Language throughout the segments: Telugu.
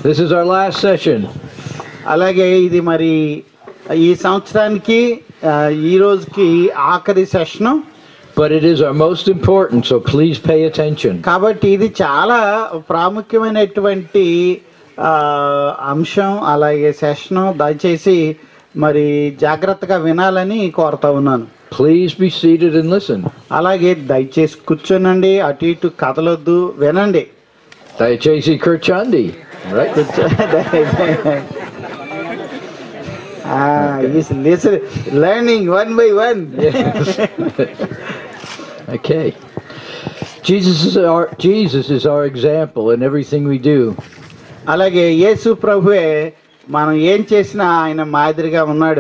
This is our last session. అలాగే ఇది మరి ఈ సంవత్సరానికి ఆ, ఈ రోజుకి ఆఖరి session But it is our most important, so please pay attention. కాబట్టి ఇది చాలా ప్రాముఖ్యమైనటువంటి ఆ, అంశం అలాగే సెషను దయచేసి మరి జాగ్రత్తగా వినాలని కోరుతా ఉన్నాను Please be seated and listen. అలాగే దయచేసి కూర్చోనండి అటు ఇటు కదలొద్దు వినండి Dayachesi Kurchandi, right? Learning one by one Okay. Jesus is our Jesus is our example in everything we do. అలాగే యేసు ప్రభువే మనం ఏం చేసినా ఆయన మాదిరిగా ఉన్నాడు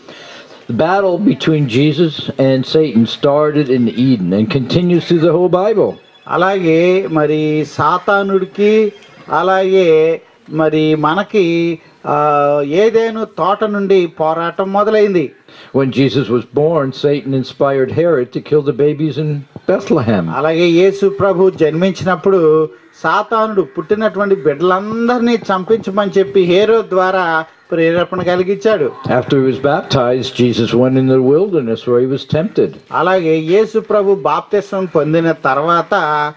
The battle between Jesus and Satan started in Eden and continues through the whole Bible. అలాగే మరి సాతానుడికి అలాగే మరి మనకి ఆ, ఏదేను తోట నుండి పోరాటం మొదలైంది When Jesus was born, Satan inspired Herod to kill the babies in Bethlehem. అలాగే యేసు ప్రభు జన్మించినప్పుడు సాతానుడు పుట్టినటువంటి బిడ్డలందరినీ చంపించమని చెప్పి హేరో ద్వారా ప్రేరేపణ కలిగించాడు After he was baptized, Jesus went in the wilderness where he was tempted. అలాగే యేసు ప్రభు బాప్తిస్వం పొందిన తర్వాత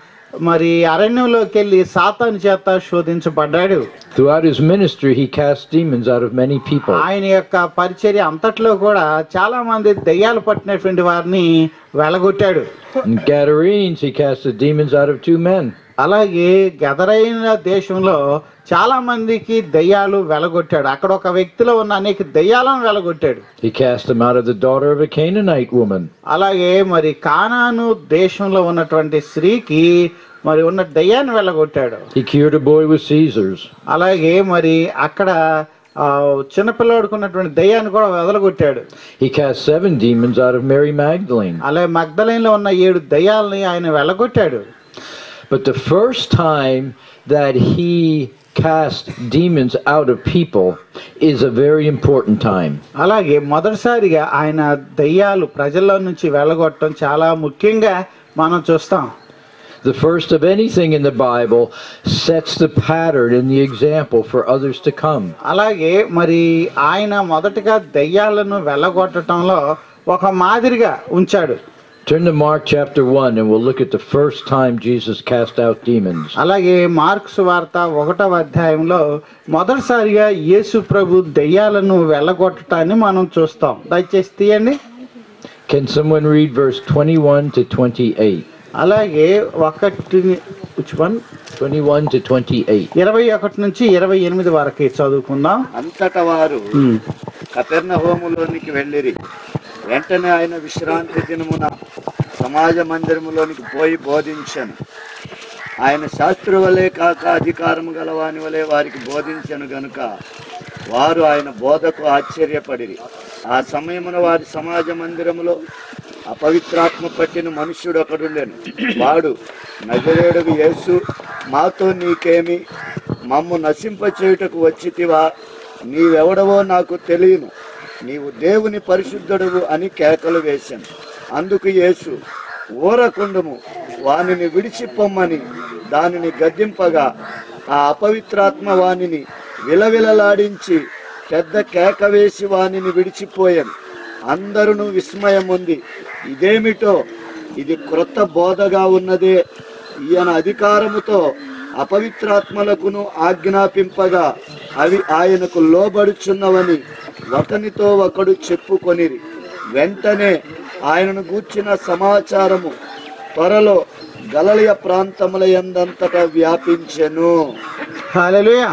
మరి అరణ్యంలోకి వెళ్ళి సాతాను చేత శోధించబడ్డాడు Throughout his ministry, he cast demons out of many people. ఆయన యొక్క పరిచర్య అంతట్లో కూడా చాలా మంది దెయ్యాలు పట్టినటువంటి వారిని వెలగొట్టాడు In Gadarenes, he cast the demons out of two men. అలాగే గదరైన దేశంలో చాలా మందికి దెయ్యాలు వెలగొట్టాడు అక్కడ ఒక వ్యక్తిలో ఉన్న అనేక దెయ్యాలను వెలగొట్టాడు He cast them out of the daughter of a Canaanite woman. అలాగే మరి కానాను దేశంలో ఉన్నటువంటి స్త్రీకి మరి ఉన్న దెయ్యాన్ని వెళ్ళగొట్టాడు He cured a boy with Caesars. అలాగే మరి అక్కడ ఆ, చిన్నపిల్లవాడికి ఉన్నటువంటి దెయ్యాన్ని కూడా వదలగొట్టాడు He cast seven demons out of Mary Magdalene. అలాగే మగ్ధలైన్లో ఉన్న ఏడు దెయ్యాలని ఆయన వెళ్ళగొట్టాడు But the first time that he cast demons out of people is a very important time. అలాగే మొదటిసారిగా ఆయన దెయ్యాలు ప్రజల్లో నుంచి వెళ్ళగొట్టడం చాలా ముఖ్యంగా మనం చూస్తాం The first of anything in the Bible sets the pattern and the example for others to come. అలాగే మరి ఆయన మొదటగా దెయ్యాలను వెళ్ళగొట్టడంలో ఒక మాదిరిగా ఉంచాడు Turn to Mark chapter 1 and we'll look at the first time Jesus cast out demons. అలాగే మార్క్స్ వార్త ఒకటవ అధ్యాయంలో మొదటిసారిగా యేసు ప్రభు దెయ్యాలను వెళ్ళగొట్టడాన్ని మనం చూస్తాం దయచేసి తీయండి Can someone read verse 21 to 28? అలాగే ఒకటి which one? 21 to 28. ఇరవై ఒకటి నుంచి ఇరవై ఎనిమిది వరకు చదువుకుందాం అంతట వారు కపెర్ణ హోములోనికి వెళ్ళిరి వెంటనే ఆయన విశ్రాంతి దినమున సమాజ మందిరములోనికి పోయి బోధించను ఆయన శాస్త్రు వలె కాక అధికారము గలవాని వలె వారికి బోధించను గనుక వారు ఆయన బోధకు ఆశ్చర్యపడిరి ఆ సమయమున వారి సమాజ మందిరములో అపవిత్రాత్మ పట్టిన మనుష్యుడు ఒకడుండెను వాడు నజరేడుగు యేసు మాతో నీకేమి మమ్ము నశింపచేయుటకు వచ్చితివా నీవెవడవో నాకు తెలియను నీవు దేవుని పరిశుద్ధుడవు అని కేకలు వేశాను అందుకు యేసు ఊరకుండము వానిని విడిచిపోమ్మని దానిని గద్దింపగా ఆ అపవిత్రాత్మ వానిని విలవిలలాడించి పెద్ద కేక వేసి వానిని విడిచిపోయాను అందరూ విస్మయం ఉంది ఇదేమిటో ఇది క్రొత్త బోధగా ఉన్నదే ఈయన అధికారముతో అపవిత్రాత్మలకును ఆజ్ఞాపింపగా అవి ఆయనకు లోబడుచున్నవని ఒకనితో ఒకడు చెప్పుకొనిరి వెంటనే ఆయనను గూర్చిన సమాచారము త్వరలో గలలియ ప్రాంతముల ఎందంతటా వ్యాపించెను హల్లెలూయా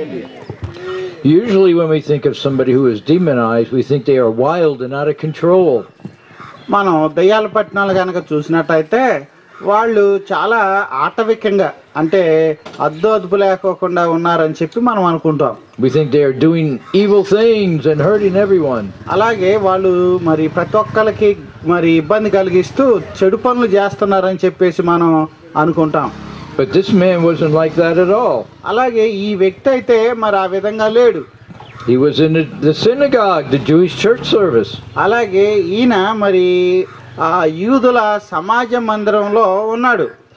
Usually, when we think of somebody who is demonized, we think they are wild and out of control. మనం దెయ్యాల పట్టణాలు కనుక చూసినట్టయితే వాళ్ళు చాలా ఆటవికంగా అంటే అద్దు అదుపు లేకోకుండా ఉన్నారని చెప్పి మనం అనుకుంటాం We think they are doing evil things and hurting everyone. అలాగే వాళ్ళు మరి ప్రతి ఒక్కరికి మరి ఇబ్బంది కలిగిస్తూ చెడు పనులు చేస్తున్నారని చెప్పేసి మనం అనుకుంటాం But this man wasn't like that at all. అలాగే ఈ వ్యక్తి అయితే మరి ఆ విధంగా లేడు He was in the, the synagogue, the Jewish church service. అలాగే ఈయన మరి ఆ యూదుల సమాజ మందిరంలో ఉన్నాడు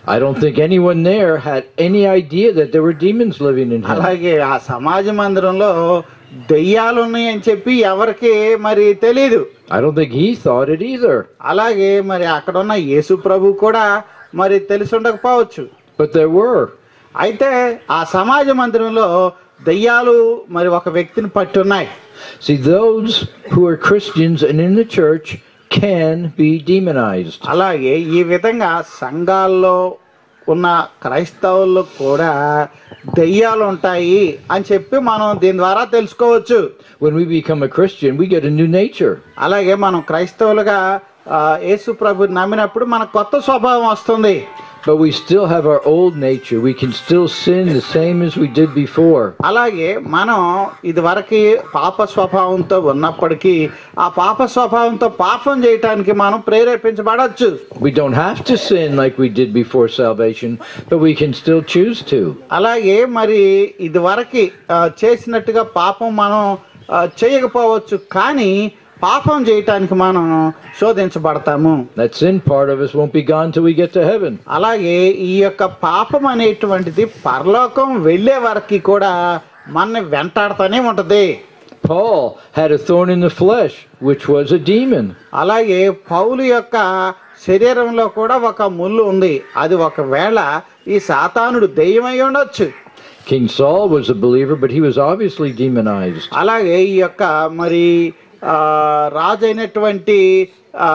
I don't think anyone there had any idea that there were demons living in him. అలాగే ఆ సమాజ మందిరంలో దెయ్యాలు ఉన్నాయని చెప్పి ఎవరికి మరి తెలియదు I don't think he thought it either. అలాగే మరి అక్కడ ఉన్న యేసు ప్రభు కూడా మరి తెలిసి ఉండకపోవచ్చు But there were. అయితే ఆ సమాజ మందిరంలో దెయ్యాలు మరి ఒక వ్యక్తిని పట్టి ఉన్నాయి See, those who are Christians and in the church can be demonized. అలాగే ఈ విధంగా సంఘాల్లో ఉన్న క్రైస్తవుల్లో కూడా దెయ్యాలు ఉంటాయి అని చెప్పి మనం దీని ద్వారా తెలుసుకోవచ్చు When we become a Christian, we get a new nature. అలాగే మనం క్రైస్తవులుగా ఆ, యేసు ప్రభు నమ్మినప్పుడు మన కొత్త స్వభావం వస్తుంది But we still have our old nature. We can still sin the same as we did before. అలాగే మనం ఇదివరకు పాప స్వభావంతో ఉన్నప్పటికీ ఆ పాప స్వభావంతో పాపం చేయటానికి మనం ప్రేరేపించబడవచ్చు We don't have to sin like we did before salvation, but we can still choose to. అలాగే మరి ఇదివరకు ఆ, చేసినట్టుగా పాపం మనం ఆ, చేయకపోవచ్చు కానీ పాపం చేయటానికి మనం శోధించబడతాము That sin part of us won't be gone till we get to heaven. అలాగే ఈ యొక్క పాపం అనేటువంటిది పరలోకం వెళ్ళే వరకు కూడా మన వెంటాడుతూనే ఉంటది Paul had a thorn in the flesh, which was a demon. అలాగే పౌలు యొక్క శరీరంలో కూడా ఒక ముళ్ళు ఉంది అది ఒకవేళ ఈ సాతానుడు దెయ్యమై ఉండొచ్చు King Saul was a believer, but he was obviously demonized. అలాగే ఈ యొక్క మరి ఆ, రాజు అయినటువంటి ఆ,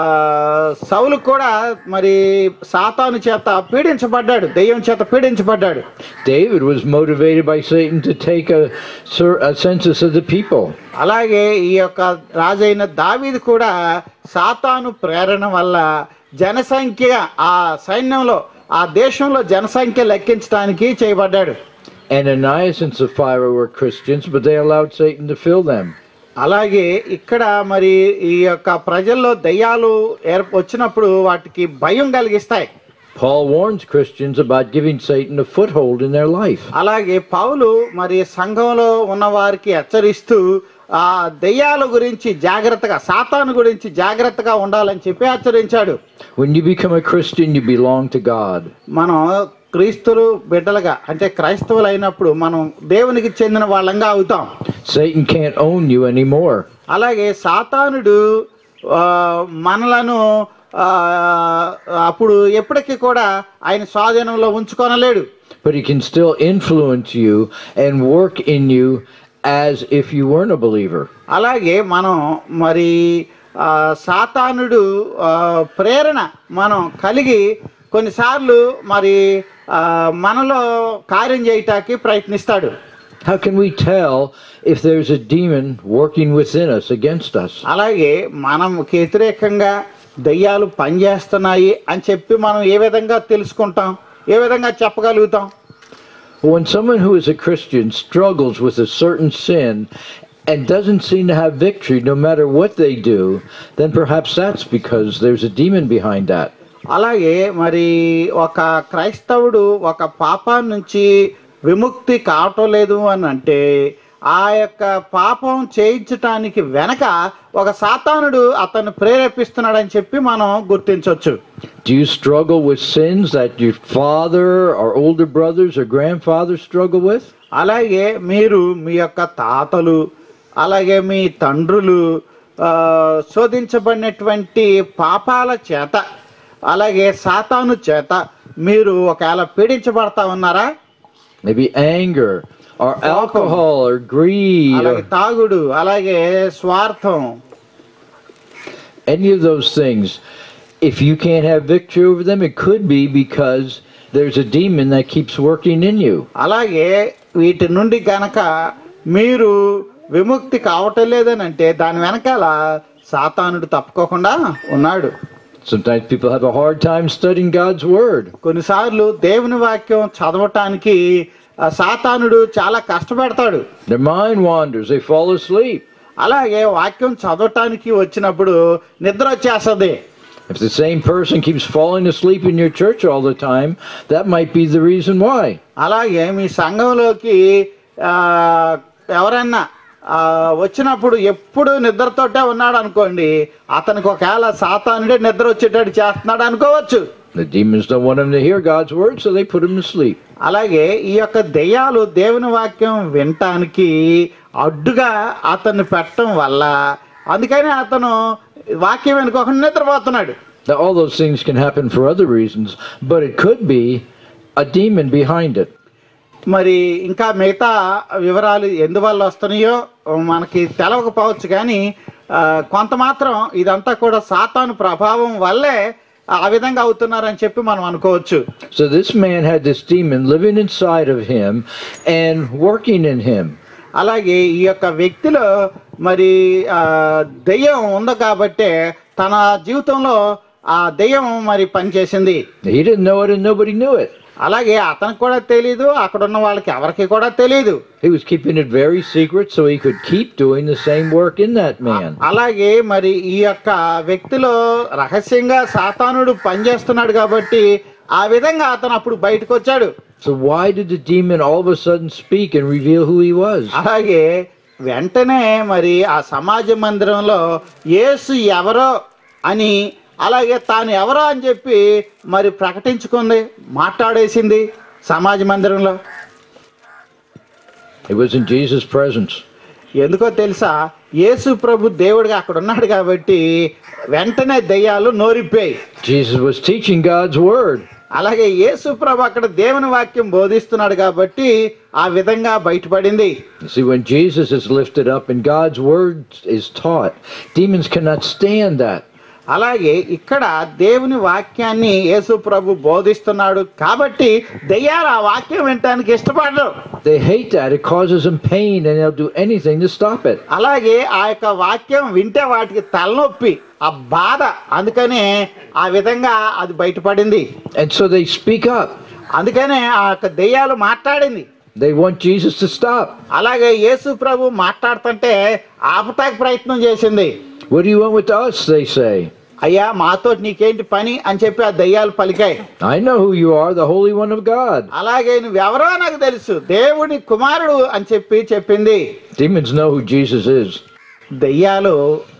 సౌలు కూడా మరి సాతాను చేత పీడించబడ్డాడు దెయ్యం చేత పీడించబడ్డాడు David was motivated by Satan to take a, sur- a census of the people. అలాగే ఈ యొక్క రాజైన దావీదు కూడా సాతాను ప్రేరణ వల్ల జనసంఖ్య ఆ సైన్యంలో ఆ దేశంలో జనసంఖ్య లెక్కించడానికి చేయబడ్డాడు Ananias and Sapphira were Christians, but they allowed Satan to fill them. అలాగే ఇక్కడ మరి ఈ యొక్క ప్రజల్లో దయ్యాలు ఏర్ప వచ్చినప్పుడు వాటికి భయం కలిగిస్తాయి Paul warns Christians about giving Satan a foothold in their life. అలాగే పౌలు మరి సంఘంలో ఉన్న వారికి హెచ్చరిస్తూ ఆ దెయ్యాల గురించి జాగ్రత్తగా సాతాను గురించి జాగ్రత్తగా ఉండాలని చెప్పి హెచ్చరించాడు When you become a Christian, you belong to God. మనం క్రీస్తులు బిడ్డలుగా అంటే క్రైస్తవులు అయినప్పుడు మనం దేవునికి చెందిన వాళ్ళంగా అవుతాం Satan can't own you anymore. అలాగే సాతానుడు ఆ, మనలను ఆ, అప్పుడు ఎప్పటికీ కూడా ఆయన స్వాధీనంలో ఉంచుకొనలేడు But he can still influence you and work in you as if you weren't a believer. అలాగే మనం మరి ఆ, సాతానుడు ఆ, ప్రేరణ మనం కలిగి కొన్నిసార్లు మరి ఆ, మనలో కార్యం చేయటానికి ప్రయత్నిస్తాడు How can we tell if there's a demon working within us against us? అలాగే మనకి వ్యతిరేకంగా దయ్యాలు పనిచేస్తున్నాయి అని చెప్పి మనం ఏ విధంగా తెలుసుకుంటాం ఏ విధంగా చెప్పగలుగుతాం When someone who is a Christian struggles with a certain sin and doesn't seem to have victory no matter what they do, then perhaps that's because there's a demon behind that. అలాగే మరి ఒక క్రైస్తవుడు ఒక పాపం నుంచి విముక్తి కావటం లేదు అని అంటే ఆ యొక్క పాపం చేయించటానికి వెనక ఒక సాతానుడు అతన్ని ప్రేరేపిస్తున్నాడని చెప్పి మనం గుర్తించవచ్చు Do you struggle with sins that your father or older brothers or grandfathers struggle with? అలాగే మీరు మీ యొక్క తాతలు అలాగే మీ తండ్రులు ఆ, శోధించబడినటువంటి పాపాల చేత అలాగే సాతాను చేత మీరు ఒకవేళ పీడించబడతా ఉన్నారా Maybe anger or alcohol or greed అలాగే or తాగుడు అలాగే స్వార్థం any of those things. If you can't have victory over them, it could be because there's a demon that keeps working in you. అలాగే వీటి నుండి గనక మీరు విముక్తి కావటం లేదని అంటే దాని వెనకాల సాతానుడు తప్పుకోకుండా ఉన్నాడు Sometimes people have a hard time studying God's word. కొన్నిసార్లు దేవుని వాక్యం చదవటానికి ఆ, సాతానుడు చాలా కష్టపెడతాడు Their mind wanders, they fall asleep. అలాగే వాక్యం చదవటానికి వచ్చినప్పుడు నిద్ర వచ్చేస్తుంది If the same person keeps falling asleep in your church all the time, that might be the reason why. అలాగే మీ సంఘంలోకి ఆ, ఎవరన్నా ఆ, వచ్చినప్పుడు ఎప్పుడు నిద్రతోటే ఉన్నాడు అనుకోండి అతనికి ఒకవేళ సాతానుడే నిద్ర వచ్చేటట్టు చేస్తున్నాడు అనుకోవచ్చు The demons don't want him to hear God's word, so they put him to sleep. అలాగే ఈ యొక్క దెయ్యాలు దేవుని వాక్యం వినటానికి అడ్డుగా అతన్ని పెట్టడం వల్ల అందుకని అతను వాక్యం వెనుకోకుండా నిద్రపోతున్నాడు Now, all those things can happen for other reasons, but it could be a demon behind it. మరి ఇంకా మిగతా వివరాలు ఎందువల్ల వస్తున్నాయో మనకి తెలవకపోవచ్చు కానీ ఆ, కొంత మాత్రం ఇదంతా కూడా సాతాను ప్రభావం వల్లే ఆ విధంగా అవుతున్నారని చెప్పి మనం అనుకోవచ్చు So, this man had this demon living inside of him and working in him. అలాగే ఈ యొక్క వ్యక్తిలో మరి ఆ, దెయ్యం ఉంది కాబట్టే తన జీవితంలో ఆ దెయ్యం మరి పనిచేసింది He didn't know it, and nobody knew it. అలాగే అతనికి కూడా తెలియదు అక్కడ ఉన్న వాళ్ళకి ఎవరికి కూడా తెలియదు He was keeping it very secret so he could keep doing the same work in that man. అలాగే మరి ఈ యొక్క వ్యక్తిలో రహస్యంగా సాతానుడు పనిచేస్తున్నాడు కాబట్టి ఆ విధంగా అతను అప్పుడు బయటకు వచ్చాడు So, why did the demon all of a sudden speak and reveal who he was? అలాగే వెంటనే మరి ఆ సమాజ మందిరంలో యేసు ఎవరో అని అలాగే తాను ఎవరో అని చెప్పి మరి ప్రకటించుకుంది మాట్లాడేసింది సమాజ మందిరంలో It was in Jesus' presence. ఎందుకో తెలుసా యేసు ప్రభు దేవుడిగా అక్కడ ఉన్నాడు కాబట్టి వెంటనే దెయ్యాలు నోరిపోయాయి Jesus was teaching God's word. అలాగే యేసు ప్రభు అక్కడ దేవుని వాక్యం బోధిస్తున్నాడు కాబట్టి ఆ విధంగా బయటపడింది You see, when Jesus is lifted up and God's word is taught, demons cannot stand that. అలాగే ఇక్కడ దేవుని వాక్యాన్ని యేసు ప్రభు బోధిస్తున్నాడు కాబట్టి దెయ్యాలు ఆ వాక్యం వినటానికి ఇష్టపడరు They hate that. It causes them pain and they'll do anything to stop it. అలాగే ఆ యొక్క వాక్యం వింటే వాటికి తలనొప్పి ఆ బాధ అందుకనే ఆ విధంగా అది బయటపడింది And so they speak up. అందుకనే ఆ యొక్క దెయ్యాలు మాట్లాడింది They want Jesus to stop. అలాగే యేసు ప్రభు మాట్లాడుతుంటే ఆపటానికి ప్రయత్నం చేసింది What do you want with us? They say. అయ్యా మాతో నీకేంటి పని అని చెప్పి ఆ దయ్యాలు పలికాయి I know who you are, the Holy One of God. అలాగే నువ్వెవరో నాకు తెలుసు దేవుని కుమారుడు అని చెప్పి చెప్పింది Demons know who Jesus is, దెయ్యాలు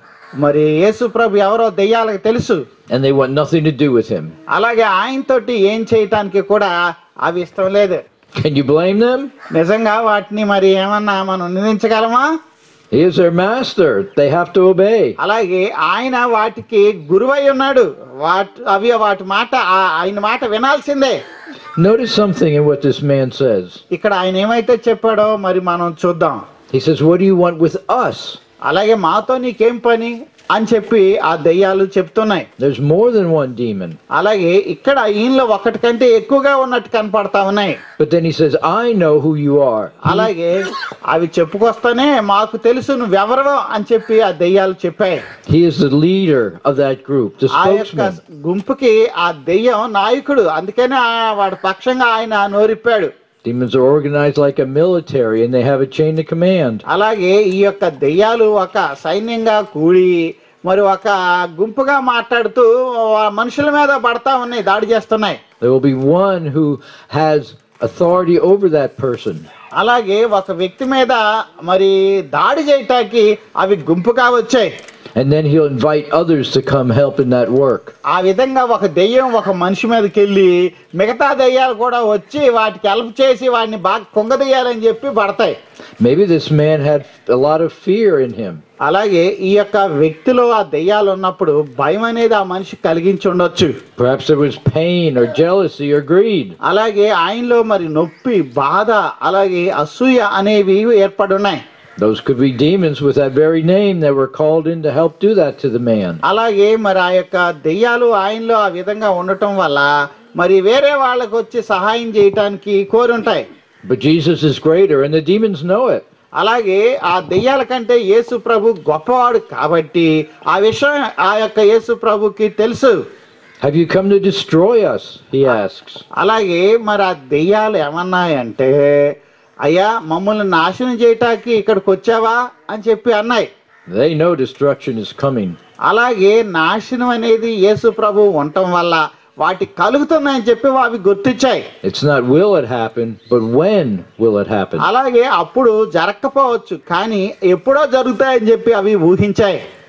మరి యేసు ప్రభు ఎవరో దెయ్యాలకు తెలుసు and they want nothing to do with him. అలాగే ఆయనతోటి ఏం చేయటానికి కూడా అవి ఇష్టం లేదు Can you blame them? నిజంగా వాటిని మరి ఏమన్నా మనం నిందించగలమా He is their master. They have to obey. అలాగే ఆయన వాటికి గురువై ఉన్నాడు వాటి అవి వాటి మాట ఆ- ఆయన మాట వినాల్సిందే Notice something in what this man says. ఇక్కడ ఆయన ఏమైతే చెప్పాడో మరి మనం చూద్దాం He says, What do you want with us? అలాగే మాతో నీకేం పని అని చెప్పి ఆ దెయ్యాలు చెప్తున్నాయి There's more than one demon. అలాగే ఇక్కడ ఈయనలో ఒకటి కంటే ఎక్కువగా ఉన్నట్టు కనపడతా ఉన్నాయి But then he says, I know who you are. అలాగే అవి చెప్పుకొస్తానే మాకు తెలుసు నువ్వెవరవో అని చెప్పి ఆ దెయ్యాలు చెప్పాయి He is the leader of that group, the ఆ యొక్క spokesman. గుంపుకి ఆ దెయ్యం నాయకుడు అందుకనే ఆ- వాడి పక్షంగా ఆయన నోరిప్పాడు Demons are organized like a military and they have a chain of command. అలాగే ఈ యొక్క దెయ్యాలు ఒక సైన్యంగా కూడి మరి ఒక గుంపుగా మాట్లాడుతూ ఆ మనుషుల మీద పడతా ఉన్నాయి దాడి చేస్తున్నాయి There will be one who has authority over that person. అలాగే ఒక వ్యక్తి మీద మరి దాడి చేయటానికి అవి గుంపుగా వచ్చాయి And then he'll invite others to come help in that work. ఆ విధంగా ఒక దెయ్యం ఒక మనిషి మీదకి వెళ్ళి మిగతా దెయ్యాలు కూడా వచ్చి వాటికి హెల్ప్ చేసి వాడిని బాగా కుంగదీయాలని చెప్పి పడతాయి Maybe this man had a lot of fear in him. అలాగే ఈ యొక్క వ్యక్తిలో ఆ దెయ్యాలు ఉన్నప్పుడు భయం అనేది ఆ మనిషి కలిగించి ఉండొచ్చు Perhaps there was pain or jealousy or greed. అలాగే ఆయనలో మరి నొప్పి బాధ అలాగే అసూయ అనేవి ఏర్పడి ఉన్నాయి Those could be demons with that very name that were called in to help do that to the man. అలాగే మరి ఆ యొక్క దెయ్యాలు ఆయనలో ఆ విధంగా ఉండటం వల్ల మరి వేరే వాళ్ళకు వచ్చి సహాయం చేయటానికి కోరి ఉంటాయి But Jesus is greater and the demons know it. అలాగే ఆ దెయ్యాల కంటే యేసు ప్రభు గొప్పవాడు కాబట్టి ఆ విషయం ఆ యొక్క యేసు ప్రభుకి తెలుసు Have you come to destroy us? He asks. అలాగే మరి ఆ దెయ్యాలు ఏమన్నాయంటే అయ్యా మమ్మల్ని నాశనం చేయటానికి ఇక్కడికి వచ్చావా అని చెప్పి అన్నాయి They know destruction is coming. అలాగే నాశనం అనేది యేసు ప్రభు ఉండటం వల్ల వాటి కలుగుతున్నాయని చెప్పి అవి గుర్తించాయి It's not will it happen, but when will it happen? అలాగే అప్పుడు జరగకపోవచ్చు కానీ ఎప్పుడో జరుగుతాయని చెప్పి అవి ఊహించాయి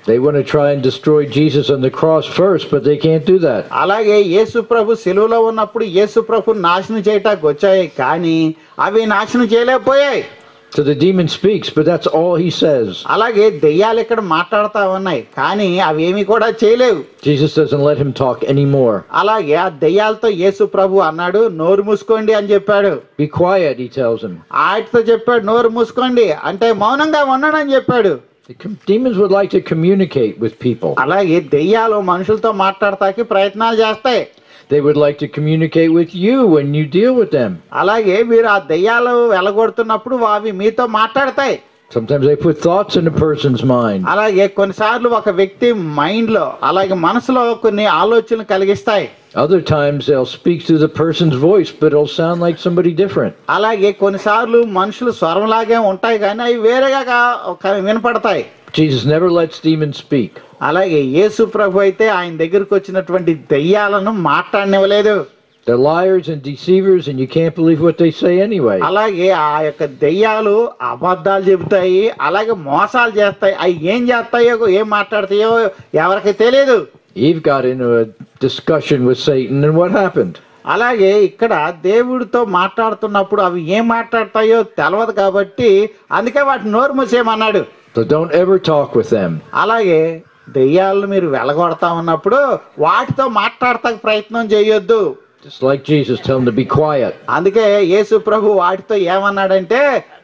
They want to try and destroy Jesus on the cross first, but they can't do that. అలాగే యేసు ప్రభు సెలువులో ఉన్నప్పుడు యేసు ప్రభు నాశనం చేయటానికి వచ్చాయి కానీ అవి నాశనం చేయలేకపోయాయి So the demon speaks, but that's all he says. అలాగే దెయ్యాలు ఇక్కడ మాట్లాడుతూ ఉన్నాయి కానీ అవి ఏమి కూడా చేయలేవు Jesus doesn't let him talk anymore. అలాగే ఆ దెయ్యాలతో యేసు ప్రభు అన్నాడు నోరు మూసుకోండి అని చెప్పాడు Be quiet, he tells him. ఆటితో చెప్పాడు నోరు మూసుకోండి అంటే మౌనంగా ఉన్నాడు అని చెప్పాడు The com- demons would like to communicate with people. అలాగే దెయ్యాలు మనుషులతో మాట్లాడటానికి ప్రయత్నాలు చేస్తాయి They would like to communicate with you when you deal with them. అలాగే మీరు ఆ దెయ్యాలు వెళ్ళగొడుతున్నప్పుడు అవి మీతో మాట్లాడతాయి Sometimes they put thoughts in a person's mind. అలాగే కొన్నిసార్లు ఒక వ్యక్తి మైండ్ లో అలాగే మనసులో కొన్ని ఆలోచనలు కలిగిస్తాయి Other times they'll speak through the person's voice, but it'll sound like somebody different. అలాగే కొన్నిసార్లు మనుషులు స్వరంలాగే ఉంటాయి కానీ అవి వేరేగా కా- ఒక వినపడతాయి Jesus never lets demons speak. అలాగే యేసు ప్రభు అయితే ఆయన దగ్గరికి వచ్చినటువంటి దెయ్యాలను మాట్లాడనివ్వలేదు They're liars and deceivers, and you can't believe what they say anyway. అలాగే ఆ యొక్క దెయ్యాలు అబద్ధాలు చెబుతాయి అలాగే మోసాలు చేస్తాయి అవి ఏం చేస్తాయో ఏం మాట్లాడతాయో ఎవరికి తెలియదు Eve got into a discussion with Satan, and what happened? అలాగే ఇక్కడ దేవుడితో మాట్లాడుతున్నప్పుడు అవి ఏం మాట్లాడతాయో తెలవదు కాబట్టి అందుకే వాటిని నోరు మూసేయమన్నాడు So don't ever talk with them. అలాగే దెయ్యాలను మీరు వెళ్ళగొడతా ఉన్నప్పుడు వాటితో మాట్లాడతానికి ప్రయత్నం చేయొద్దు Just like Jesus, tell them to be quiet. అందుకే యేసు ప్రభు వాటితో ఏమన్నాడంటే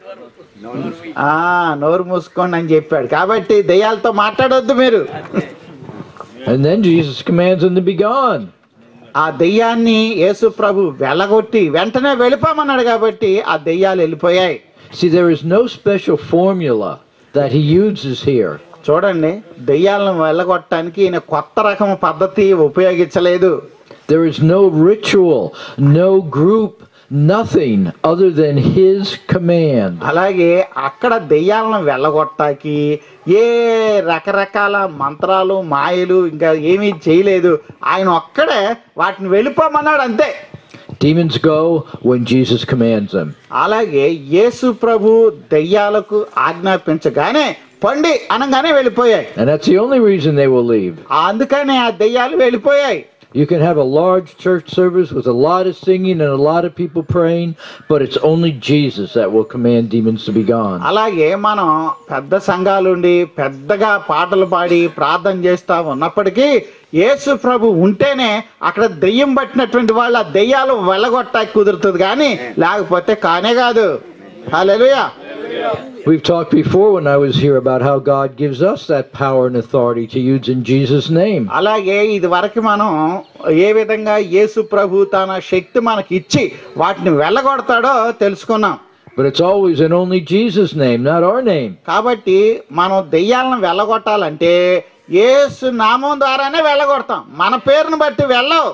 ఆ నోరు మూసుకోండి అని చెప్పాడు కాబట్టి దెయ్యాలతో మాట్లాడొద్దు మీరు And then Jesus commands them to be gone. ఆ దెయ్యాన్ని యేసు ప్రభు వెళ్ళగొట్టి వెంటనే వెళ్ళిపోమన్నాడు కాబట్టి ఆ దెయ్యాలు వెళ్ళిపోయాయి See, there is no special formula that he uses here. చూడండి దెయ్యాలను వెళ్ళగొట్టడానికి ఈయన కొత్త రకం పద్ధతి ఉపయోగించలేదు There is no ritual, no group, nothing other than his command. అలాగే అక్కడ దెయ్యాలను వెళ్ళగొట్టాకి ఏ రకరకాల మంత్రాలు మాయలు ఇంకా ఏమీ చేయలేదు ఆయన ఒక్కడే వాటిని వెళ్ళిపోమన్నాడు అంతే Demons go when Jesus commands them. అలాగే యేసు ప్రభు దెయ్యాలకు ఆజ్ఞాపించగానే పండి అనగానే వెళ్ళిపోయాయి And that's the only reason they will leave. అందుకనే ఆ దెయ్యాలు వెళ్ళిపోయాయి You can have a large church service with a lot of singing and a lot of people praying, but it's only Jesus that will command demons to be gone. అలాగే మనం పెద్ద సంఘాలుండి పెద్దగా పాటలు పాడి ప్రార్థన చేస్తా ఉన్నప్పటికీ యేసు ప్రభు ఉంటేనే అక్కడ దెయ్యం పట్టినటువంటి వాళ్ళ దెయ్యాలు వెళ్ళగొట్టాకి కుదురుతుంది కానీ లేకపోతే కానే కాదు హల్లెలూయా We've talked before when I was here about how God gives us that power and authority to use in Jesus' name. అలాగే ఇది వరకు మనం ఏ విధంగా యేసు ప్రభు తన శక్తి మనకి ఇచ్చి వాటిని వెళ్ళగొడతాడో తెలుసుకున్నాం But it's always in only Jesus' name, not our name. కాబట్టి మనం దెయ్యాలను వెళ్ళగొట్టాలంటే యేసు నామం ద్వారానే వెళ్ళగొడతాం మన పేరును బట్టి వెళ్ళవు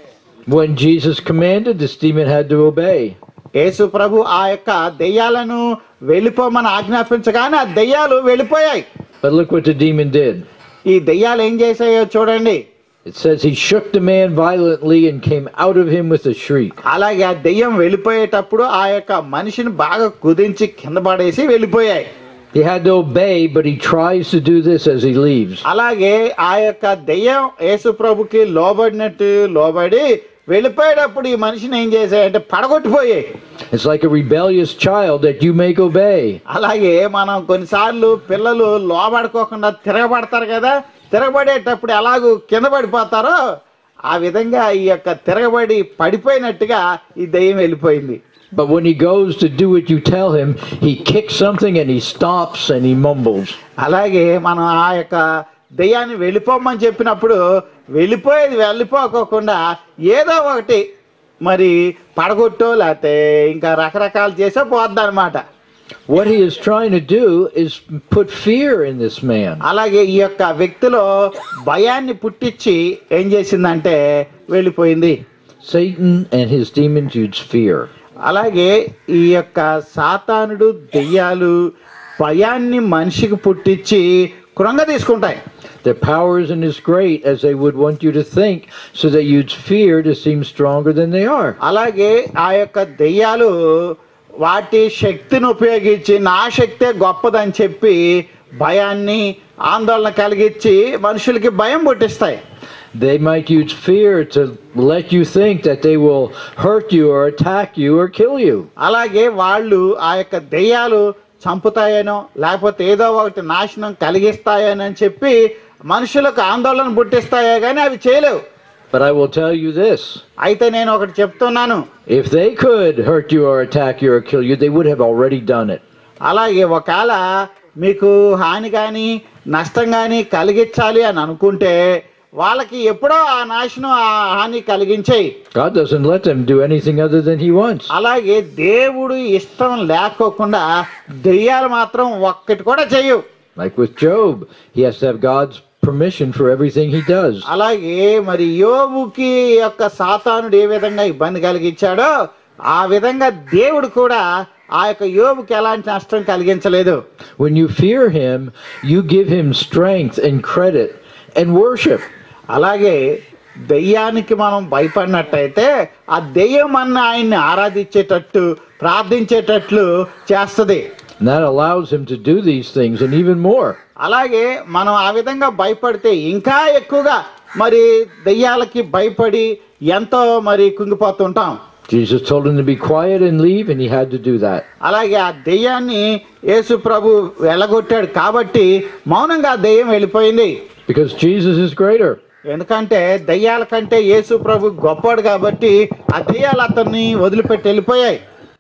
When Jesus commanded, this demon had to obey. యేసు ప్రభు ఆ యొక్క దెయ్యాలను వెళ్ళిపోమని ఆజ్ఞాపించగానే ఆ దెయ్యాలు వెళ్ళిపోయాయి But look what the demon did. ఈ దెయ్యాలు ఏం చేశాయో చూడండి It says he shook the man violently and came out of him with a shriek. అలాగే ఆ దెయ్యం వెళ్ళిపోయేటప్పుడు ఆ యొక్క మనిషిని బాగా కుదించి కింద పడేసి వెళ్ళిపోయాయి He had to obey, but he tries to do this as he leaves. అలాగే ఆ యొక్క దెయ్యం యేసు ప్రభుకి లోబడినట్టు లోబడి వెళ్ళిపోయేటప్పుడు ఈ మనిషిని ఏం చేశాయంటే పడగొట్టిపోయాయి It's like a rebellious child that you make obey. అలాగే మనం కొన్నిసార్లు పిల్లలు లోబడుకోకుండా తిరగబడతారు కదా తిరగబడేటప్పుడు ఎలాగూ కింద పడిపోతారో ఆ విధంగా ఈ యొక్క తిరగబడి పడిపోయినట్టుగా ఈ దెయ్యం వెళ్ళిపోయింది But when he goes to do what you tell him, he kicks something and he stops and he mumbles. అలాగే మనం ఆ యొక్క దెయ్యాన్ని వెళ్ళిపోమని చెప్పినప్పుడు వెళ్ళిపోయేది వెళ్ళిపోకోకుండా ఏదో ఒకటి మరి పడగొట్టో లేకపోతే ఇంకా రకరకాలు చేసో పోద్ది అనమాట What he is trying to do is put fear in this man. అలాగే ఈ యొక్క వ్యక్తిలో భయాన్ని పుట్టించి ఏం చేసిందంటే వెళ్ళిపోయింది Satan and his demons use fear. అలాగే ఈ యొక్క సాతానుడు దెయ్యాలు భయాన్ని మనిషికి పుట్టించి కృంగ తీసుకుంటాయి Their power isn't as great as they would want you to think, so they use fear to seem stronger than they are. అలాగే ఆ యొక్క దెయ్యాలు వాటి శక్తిని ఉపయోగించి నా శక్తే గొప్పదని చెప్పి భయాన్ని ఆందోళన కలిగించి మనుషులకి భయం పుట్టిస్తాయి They might use fear to let you think that they will hurt you or attack you or kill you. అలాగే వాళ్ళు ఆ యొక్క దెయ్యాలు చంపుతాయనో లేకపోతే ఏదో ఒకటి నాశనం కలిగిస్తాయనో అని చెప్పి మనుషులకు ఆందోళన పుట్టిస్తాయో కానీ అవి చేయలేవు But I will tell you this అయితే నేను ఒకటి చెప్తున్నాను if they could hurt you or attack you or kill you, they would have already done it. అలాగే ఒకవేళ మీకు హాని కానీ నష్టం కానీ కలిగించాలి అని అనుకుంటే వాళ్ళకి ఎప్పుడో ఆ నాశనం ఆ హాని కలిగించేయి God doesn't let them do anything other than He wants. అలాగే దేవుడు ఇష్టం లేకోకుండా దెయ్యాలు మాత్రం ఒక్కటి కూడా చెయ్యవు Like with Job, he has to have God's permission for everything he does. అలాగే మరి యోబుకి యొక్క సాతానుడు ఏ విధంగా ఇబ్బంది కలిగించాడో ఆ విధంగా దేవుడు కూడా ఆ యొక్క యోబుకి ఎలాంటి నష్టం కలిగించలేదు When you fear Him, you give Him strength and credit and worship. అలాగే దెయ్యానికి మనం భయపడినట్టయితే ఆ దెయ్యం అన్న ఆయన్ని ఆరాధించేటట్టు ప్రార్థించేటట్లు చేస్తుంది And that allows Him to do these things and even more. అలాగే మనం ఆ విధంగా భయపడితే ఇంకా ఎక్కువగా మరి దెయ్యాలకి భయపడి ఎంతో మరి కుంగిపోతుంటాం Jesus told him to be quiet and leave, and he had to do that. అలాగే ఆ దెయ్యాన్ని యేసు ప్రభు వెళ్ళగొట్టాడు కాబట్టి మౌనంగా ఆ దెయ్యం వెళ్ళిపోయింది Because Jesus is greater. ఎందుకంటే దెయ్యాల కంటే యేసు ప్రభు గొప్పవాడు కాబట్టి ఆ దెయ్యాలు అతన్ని వదిలిపెట్టి వెళ్ళిపోయాయి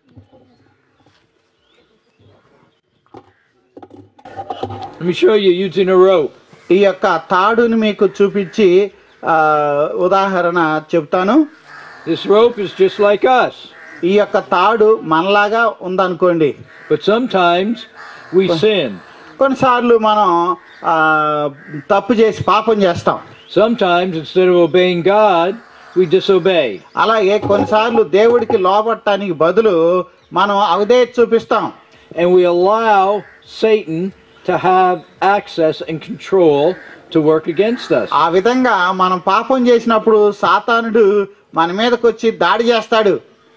Let me show you using a rope. ఈ యొక్క తాడుని మీకు చూపించి ఆ, ఉదాహరణ చెప్తాను This rope is just like us. ఈ యొక్క తాడు మనలాగా ఉందనుకోండి But sometimes we sin. కొన్నిసార్లు మనం ఆ, తప్పు చేసి పాపం చేస్తాం Sometimes instead of obeying God, we disobey. అలాగే కొన్నిసార్లు దేవుడికి లోపడటానికి బదులు మనం అవదే చూపిస్తాం And we allow Satan to have access and control to work against us. ఆ విధంగా మనం పాపం చేసినప్పుడు సాతానుడు మన మీదకి వచ్చి దాడి చేస్తాడు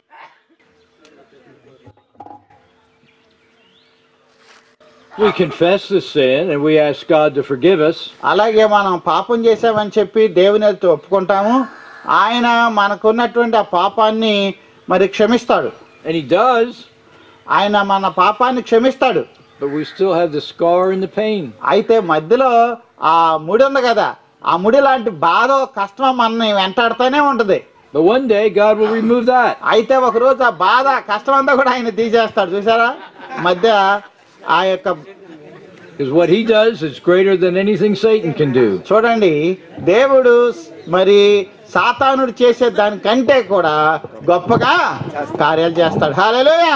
We confess the sin and we ask God to forgive us. అలాగే మనం పాపం చేసామని చెప్పి దేవుని ఎదుట ఒప్పుకుంటాము ఆయన మనకున్నటువంటి ఆ పాపాన్ని మరి క్షమిస్తాడు And He does, ఆయన మన పాపాన్ని క్షమిస్తాడు but we still have the scar and the pain. అయితే మధ్యలో ఆ ముడి ఉంది కదా ఆ ముడి లాంటి బాధ కష్టం మనని వెంటాడుతూనే ఉంటుంది But one day God will remove that. అయితే ఒకరోజు ఆ బాధ కష్టం అంతా కూడా ఆయన తీసేస్తాడు చూసారా మధ్య ఆ యొక్క Because what He does is greater than anything Satan can do. చూడండి దేవుడు మరి సాతానుడు చేసే దానికంటే కూడా గొప్పగా కార్యాలు చేస్తాడు hallelujah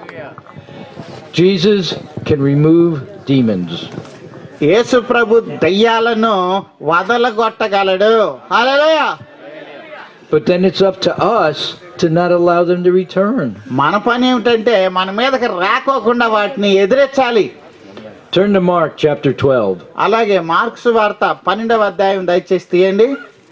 Jesus can remove demons. యేసు ప్రభు దయ్యాలను వదలగొట్టగలడు hallelujah But then it's up to us to not allow them to return. మన పని ఏమిటంటే మన మీదకి రాకోకుండా వాటిని ఎదిరించాలి Turn to Mark chapter 12. అలాగే మార్క్స్ వార్త పన్నెండవ అధ్యాయం దయచేసి తీయండి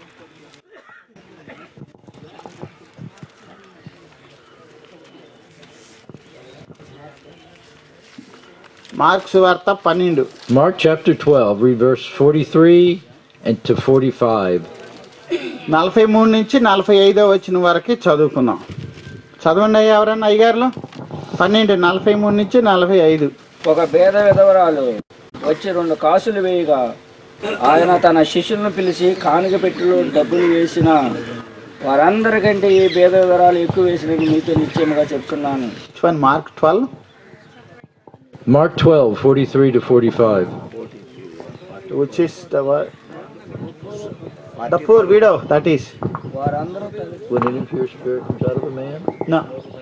మార్క్స్ వార్త పన్నెండు Mark chapter 12, read verse 43 and to 45. నలభై మూడు నుంచి నలభై ఐదో వచ్చిన వరకు చదువుకుందాం చదవండి అయ్యా ఎవరన్నా అయ్యగారులు పన్నెండు నలభై మూడు నుంచి నలభై ఐదు ఒక పేద విధవరాలు వచ్చి రెండు కాసులు వేయగా ఆయన తన శిష్యులను పిలిచి కానుక పెట్టెలో డబ్బులు వేసిన వారందరికంటే ఈ పేద విధవరాలు ఎక్కువ వేసినది మీతో నిశ్చయముగా చెప్తున్నాను one Mark twelve Mark 12, 43 to 45. Which is the poor widow that is వారందరూ తల్లి- When an impure spirit comes out of a man? No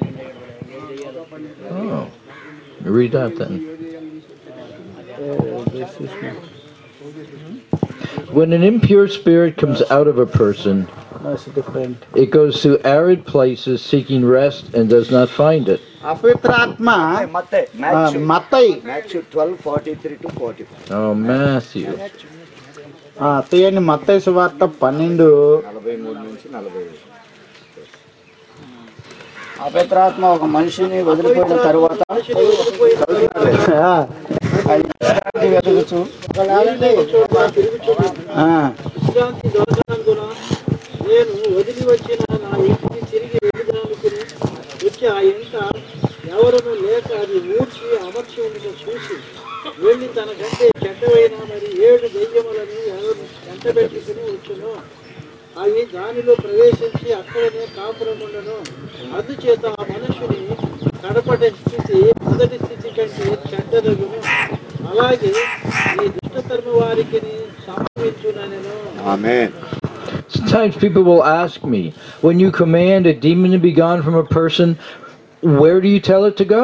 Oh. Read that then. When an impure spirit comes out of a person, different it goes through arid places seeking rest and does not find it. అపవిత్రాత్మ ಮತ್ತೆ ఆ, మ్యాథ్యూ మత్తయి Matthew twelve forty three to forty five Oh, Matthew. ఆ, తీయండి మత్తయి సువార్త పన్నెండు నలభై మూడు నుంచి నలభై ఐదు అపవిత్రాత్మ ఒక మనిషిని వదిలిపోయిన తరువాత ఆ, అది విశ్రాంతి వెతుకుచు ఆ, విశ్రాంతి దొరకనందున నేను వదిలి వచ్చిన నా ఇంటికి తిరిగి వెళ్ళాలనుకుని వచ్చి ఆ ఇంట ఎవరను లేక అది ఊడ్చి అమర్చి ఉండటం చూసి వెళ్ళి తనకంటే చెడ్డవైన మరి ఏడు దెయ్యములను ఎవరు వెంటబెట్టుకుని వచ్చును అవి దానిలో ప్రవేశించి అక్కడనే కాపురముండను అందుచేత ఆ మనుషుని కడపటి స్థితి మొదటి స్థితి కంటే చెడ్డదగును అలాగే ఈ దుష్టతర్మ వారికి సంభవించునను amen Sometimes people will ask me, when you command a demon to be gone from a person, where do you tell it to go?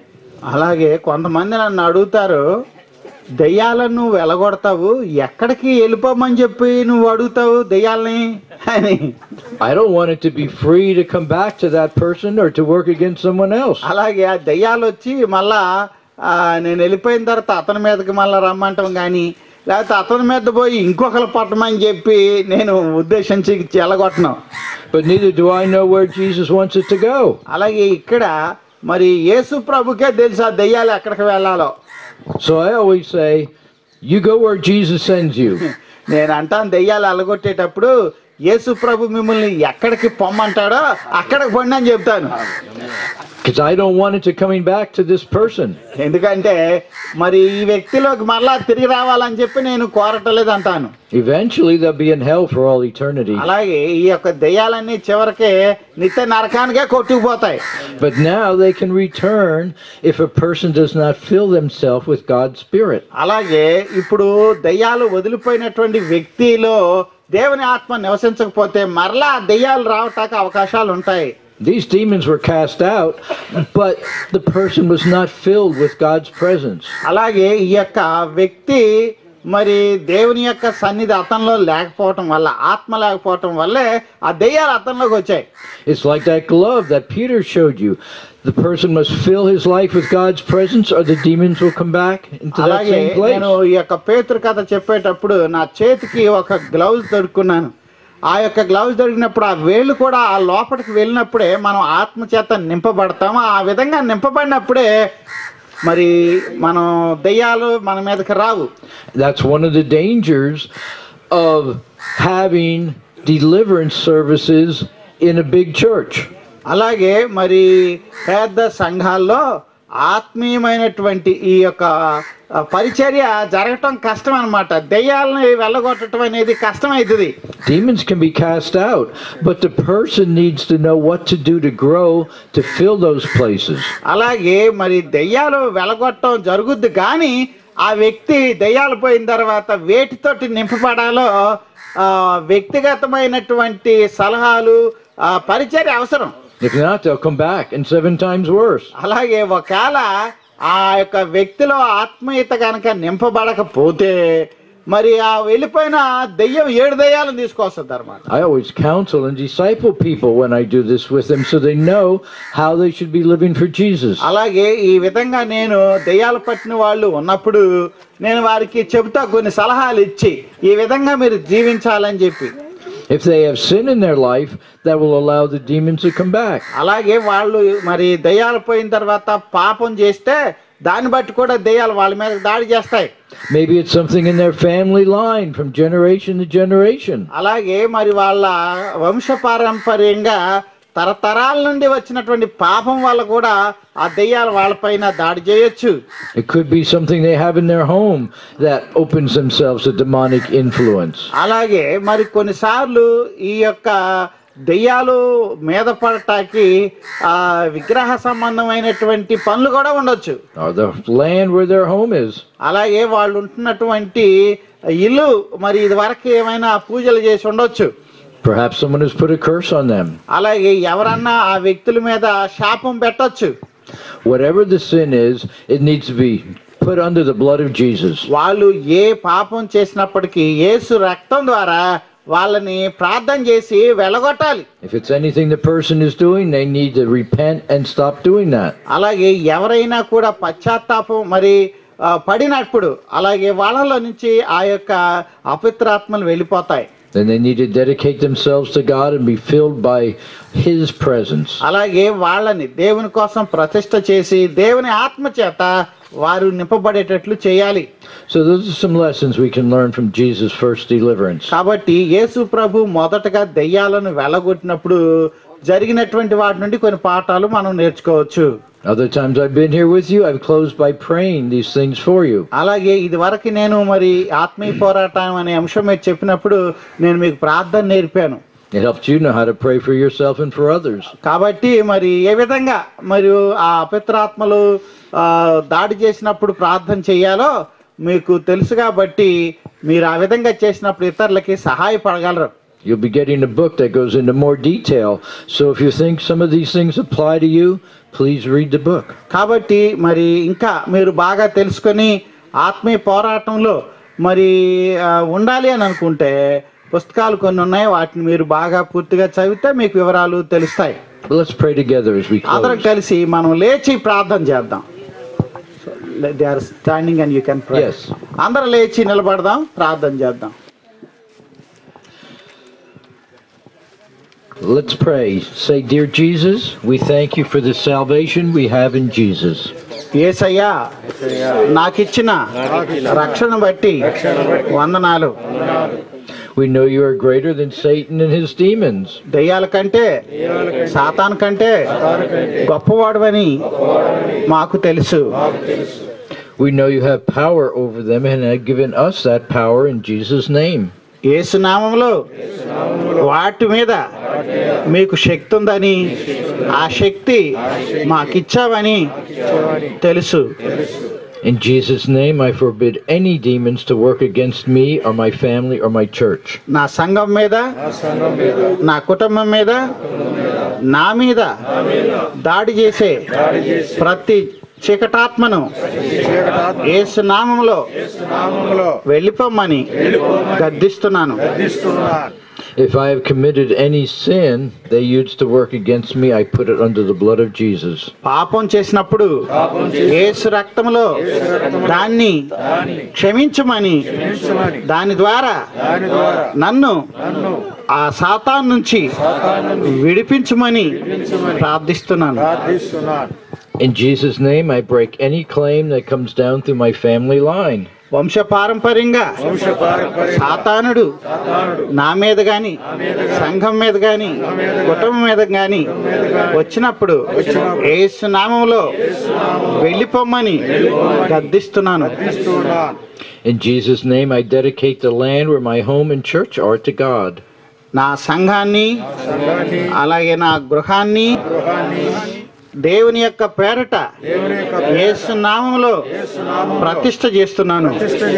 అలాగే కొంతమంది నన్ను అడుగుతారు దెయ్యాలను నువ్వు వెలగొడతావు ఎక్కడికి వెళ్ళిపోమని చెప్పి నువ్వు అడుగుతావు దెయ్యాలని అని I don't want it to be free to come back to that person or to work against someone else. అలాగే ఆ దెయ్యాలు వచ్చి మళ్ళా ఆ, నేను వెళ్ళిపోయిన తర్వాత అతని మీదకి మళ్ళీ రమ్మంటాం కానీ లేకపోతే అతని మీద పోయి ఇంకొకరు పట్టమని చెప్పి నేను ఉద్దేశించి చెలగొట్టను But neither do I know where Jesus wants it to go. అలాగే ఇక్కడ మరి యేసు ప్రభుకే తెలుసు ఆ దెయ్యాలు ఎక్కడికి వెళ్ళాలో So I always say, you go where Jesus sends you. నేను అంటాను దెయ్యాలు అలగొట్టేటప్పుడు యేసు ప్రభు మిమ్మల్ని ఎక్కడికి పొమ్మంటాడో అక్కడికి పొండి అని చెప్తాను Because I don't want it to coming back to this person. ఎందుకంటే మరి ఈ వ్యక్తిలోకి మరలా తిరిగి రావాలని చెప్పి నేను కోరటలేదు అంటాను Eventually, they'll be in hell for all eternity. అలాగే ఈ యొక్క దెయ్యాలన్నీ చివరికి నిత్య నరకానికే కొట్టుకుపోతాయి But now they can return if a person does not fill themselves with God's Spirit. అలాగే ఇప్పుడు దెయ్యాలు వదిలిపోయినటువంటి వ్యక్తిలో దేవుని ఆత్మ నివసించకపోతే మరలా ఆ దెయ్యాలు రావటానికి అవకాశాలు ఉంటాయి These demons were cast out, but the person was not filled with God's presence. అలాగే ఈ యొక్క వ్యక్తి మరి దేవుని యొక్క సన్నిధి అతనిలో లేకపోవటం వల్ల ఆత్మ లేకపోవటం వల్లే ఆ దెయ్యాలు అతనిలోకి వచ్చాయి It's like that glove that Peter showed you. The person must fill his life with God's presence, or the demons will come back into that అలాగే same place. నేను ఈ యొక్క పేతురు కథ చెప్పేటప్పుడు నా చేతికి ఒక గ్లౌజ్ దొరుకున్నాను ఆ యొక్క గ్లౌజ్ దొరికినప్పుడు ఆ వేళ్ళు కూడా ఆ లోపలికి వెళ్ళినప్పుడే మనం ఆత్మ చేత నింపబడతాము ఆ విధంగా నింపబడినప్పుడే మరి మనం దెయ్యాలు మన మీదకి రావు That's one of the dangers of having deliverance services in a big church. అలాగే మరి పెద్ద సంఘాల్లో ఆత్మీయమైనటువంటి ఈ యొక్క ఆ, పరిచర్య జరగటం కష్టం అనమాట దెయ్యాలని వెళ్ళగొట్టడం అనేది కష్టమవుతుంది Demons can be cast out, but the person needs to know what to do to grow to fill those places. అలాగే మరి దెయ్యాలు వెలగొట్టడం జరుగుద్ది కానీ ఆ వ్యక్తి దెయ్యాలు పోయిన తర్వాత వేటితోటి నింపబడాలో ఆ, వ్యక్తిగతమైనటువంటి సలహాలు ఆ, పరిచర్య అవసరం If not, they'll come back and seven times worse. అలాగే ఒకవేళ ఆ యొక్క వ్యక్తిలో ఆత్మీయత కనుక నింపబడకపోతే మరి ఆ వెళ్ళిపోయిన దెయ్యం ఏడు దెయ్యాలను తీసుకొస్తుంది అనమాట I always counsel and disciple people when I do this with them so they know how they should be living for Jesus. అలాగే ఈ విధంగా నేను దెయ్యాలు పట్టిన వాళ్ళు ఉన్నప్పుడు నేను వారికి చెబుతా కొన్ని సలహాలు ఇచ్చి ఈ విధంగా మీరు జీవించాలని చెప్పి If they have sin in their life, that will allow the demons to come back. అలాగే వాళ్ళు మరి దెయ్యాలు పోయిన తర్వాత పాపం చేస్తే దాన్ని బట్టి కూడా దెయ్యాలు వాళ్ళ మీద దాడి చేస్తాయి Maybe it's something in their family line from generation to generation. అలాగే మరి వాళ్ళ వంశపారంపర్యంగా తరతరాల నుండి వచ్చినటువంటి పాపం వల్ల కూడా ఆ దెయ్యాలు వాళ్ళపైన దాడి చేయొచ్చు It could be something they have in their home that opens themselves to demonic influence. అలాగే మరి కొన్నిసార్లు ఈ యొక్క దెయ్యాలు మీద పడటానికి ఆ విగ్రహ సంబంధమైనటువంటి పనులు కూడా ఉండొచ్చు Or the land where their home is. అలాగే వాళ్ళు ఉంటున్నటువంటి ఇల్లు మరి ఇది వరకు ఏమైనా పూజలు చేసి ఉండొచ్చు Perhaps someone has put a curse on them. అలాగే ఎవరన్నా ఆ వ్యక్తుల మీద శాపం పెట్టొచ్చు Whatever the sin is, it needs to be put under the blood of Jesus. వాళ్ళు ఏ పాపం చేసినప్పటికీ యేసు రక్తం ద్వారా వాళ్ళని ప్రార్థన చేసి వెళ్ళగొట్టాలి If it's anything the person is doing, they need to repent and stop doing that. అలాగే ఎవరైనా కూడా పశ్చాత్తాపం మరి ఆ, పడినప్పుడు అలాగే వాళ్ళలో నుంచి ఆ యొక్క అపిత్రాత్మలు వెళ్ళిపోతాయి Then they need to dedicate themselves to God and be filled by His presence. అలాగే వాళ్ళని దేవుని కోసం ప్రతిష్ట చేసి దేవుని ఆత్మ చేత వారు నింపబడేటట్లు చేయాలి So those are some lessons we can learn from Jesus' first deliverance. కాబట్టి యేసు ప్రభు మొదటగా దెయ్యాలను వెళ్ళగొట్టినప్పుడు జరిగినటువంటి వాటి నుండి కొన్ని పాఠాలు మనం నేర్చుకోవచ్చు Other times I've been here with you, I've closed by praying these things for you. అలాగే ఇది వరకు నేను మరి ఆత్మీయ పోరాటం అనే అంశం మీద చెప్పినప్పుడు నేను మీకు ప్రార్థన నేర్పాను It helps you know how to pray for yourself and for others. కాబట్టి మరి ఏ విధంగా మరియు ఆ అపిత్రాత్మలు ఆ, దాడి చేసినప్పుడు ప్రార్థన చేయాలో మీకు తెలుసు కాబట్టి మీరు ఆ విధంగా చేసినప్పుడు ఇతరులకి సహాయపడగలరు You'll be getting a book that goes into more detail. So if you think some of these things apply to you, please read the book. కాబట్టి మరి ఇంకా మీరు బాగా తెలుసుకొని ఆత్మీయ పోరాటంలో మరి ఆ, ఉండాలి అని అనుకుంటే పుస్తకాలు కొన్ని ఉన్నాయి వాటిని మీరు బాగా పూర్తిగా చదివితే మీకు వివరాలు తెలుస్తాయి But let's pray together as we అందరం close. కలిసి మనం లేచి ప్రార్థన చేద్దాం they are standing and you can pray Yes. అందరూ లేచి నిలబడదాం ప్రార్థన చేద్దాం Let's pray. Say, Dear Jesus, we thank you for the salvation we have in Jesus. ఏసయ్యా నాకిచ్చిన రక్షణ బట్టి వందనాలు We know you are greater than Satan and his demons. దెయ్యాల కంటే సాతాన్ కంటే గొప్పవాడవని మాకు తెలుసు We know you have power over them and have given us that power in Jesus' name. యేసు నామంలో వాటి మీద మీకు శక్తి ఉందని ఆ శక్తి మాకిచ్చావని తెలుసు In Jesus' name, I forbid any demons to work against me or my family or my church. నా సంఘం మీద నా కుటుంబం మీద నా మీద దాడి చేసే ప్రతి చీకటాత్మను యేసు నామంలో వెళ్ళిపోమ్మని గద్దిస్తున్నాను If I have committed any sin they used to work against me, I put it under the blood of Jesus. పాపం చేసినప్పుడు యేసు రక్తంలో దాన్ని క్షమించమని దాని ద్వారా నన్ను ఆ సాతాన్ నుంచి విడిపించమని ప్రార్థిస్తున్నాను In Jesus' name, I break any claim that comes down through my family line. వంశపారంపర్యంగా సాతానుడు నా మీద గాని సంఘం మీద గాని కుటుంబం మీద గాని వచ్చినప్పుడు యేసు నామంలో వెళ్ళిపోమ్మని గద్దిస్తున్నాను In Jesus' name, I dedicate the land where my home and church are to God. నా సంఘాన్ని అలాగే నా గృహాన్ని దేవుని యొక్క పేరట యేసు నామంలో ప్రతిష్ట చేస్తున్నాను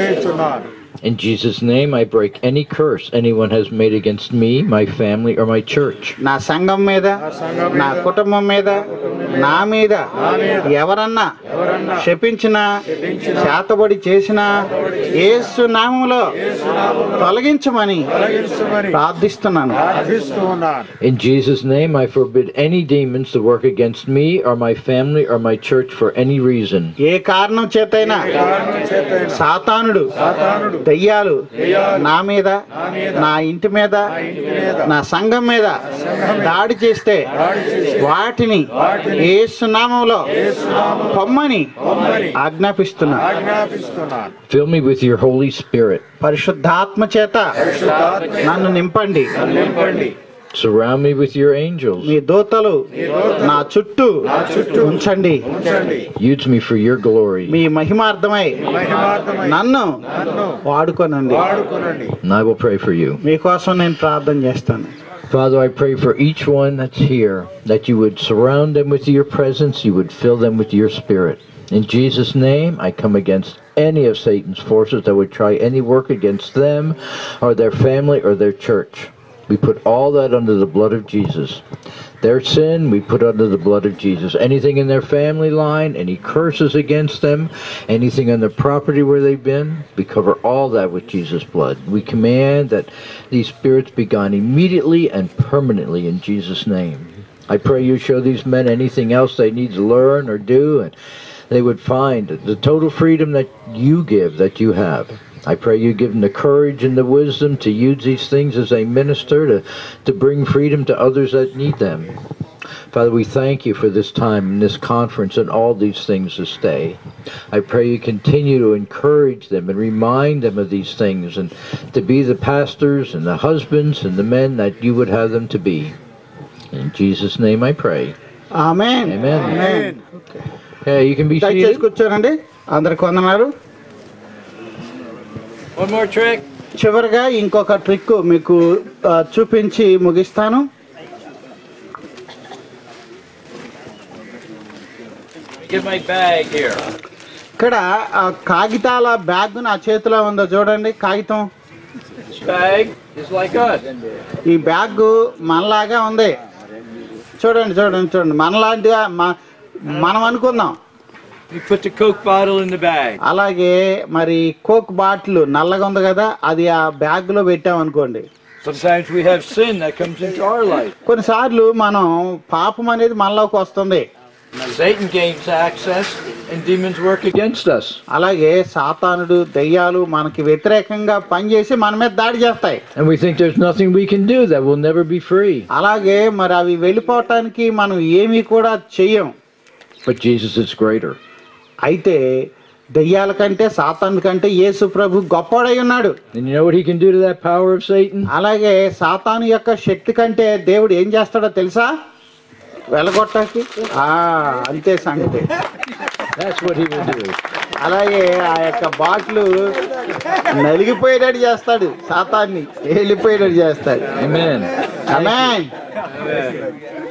In Jesus' name, I break any curse anyone has made against me, my family, or my church. నా సంఘం మీద నా కుటుంబం మీద నా మీద ఎవరన్నా శపించిన చేతబడి చేసిన యేసు నామంలో తొలగించమని ప్రార్థిస్తున్నాను In Jesus' name, I forbid any demons to work against me or my family or my church for any reason. ఏ కారణం చేతైనా సాతానుడు దయ్యాలు నా మీద నా ఇంటి మీద నా సంఘం మీద దాడి చేస్తే వాటిని యేసు నామంలో పొమ్మని ఆజ్ఞాపిస్తున్నా Fill me with your Holy Spirit. పరిశుద్ధాత్మ చేత నన్ను నింపండి Surround me with your angels. మీ దూతలు నా చుట్టూ ఉంచండి Use me for your glory. మీ మహిమార్థమై నన్ను వాడుకోనండి And I will pray for you. మీకోసం నేను ప్రార్థన చేస్తాను Father, I pray for each one that's here that you would surround them with your presence, you would fill them with your spirit. In Jesus' name, I come against any of Satan's forces that would try any work against them or their family or their church. We put all that under the blood of Jesus. Their sin, we put under the blood of Jesus. Anything in their family line, any curses against them, anything on their property where they've been, we cover all that with Jesus' blood. We command that these spirits be gone immediately and permanently in Jesus' name. I pray you show these men anything else they need to learn or do, and they would find the total freedom that you give, that you have. I pray you give them the courage and the wisdom to use these things as they minister to, to bring freedom to others that need them. Father, we thank you for this time and this conference and all these things this day. I pray you continue to encourage them and remind them of these things and to be the pastors and the husbands and the men that you would have them to be. In Jesus' name I pray. Amen Amen. Amen Okay, you can be దయచేసి seated. కూర్చోనండి అందరికి వందనాలు One more trick. చివరిగా ఇంకొక ట్రిక్ మీకు ఆ, చూపించి ముగిస్తాను Get my bag here. ఇక్కడ ఆ కాగితాల బ్యాగ్ నా చేతిలో ఉందో చూడండి కాగితం This bag is like us. ఈ బ్యాగ్ మనలాగా ఉంది చూడండి చూడండి చూడండి మనలాంటిగా మ- మనం అనుకుందాం You put the Coke bottle in the bag. అలాగే మరి కోక్ బాటిల్ నల్లగా ఉంది కదా అది ఆ బ్యాగ్ లో పెట్టాం అనుకోండి Sometimes we have sin that comes into our life. కొన్నిసార్లు మనం పాపం అనేది మనలోకి వస్తుంది Satan gains access and demons work against us. అలాగే సాతానుడు దెయ్యాలు మనకి వ్యతిరేకంగా పనిచేసి మన మీద దాడి చేస్తాయి And we think there's nothing we can do that will never be free. అలాగే మరి అవి వెళ్ళిపోవటానికి మనం ఏమీ కూడా చెయ్యం But Jesus is greater. అయితే దెయ్యాల కంటే సాతాను కంటే యేసు ప్రభు గొప్పడై ఉన్నాడు And you know what he can do to that power of Satan? అలాగే సాతాను యొక్క శక్తి కంటే దేవుడు ఏం చేస్తాడో తెలుసా వెళ్ళగొట్టకి ఆ, అంతే సంగతి That's what he will do. అలాగే ఆ యొక్క బాటిల్ నలిగిపోయేటట్టు చేస్తాడు సాతాన్ని వెళ్ళిపోయేటట్టు చేస్తాడు Amen. Amen.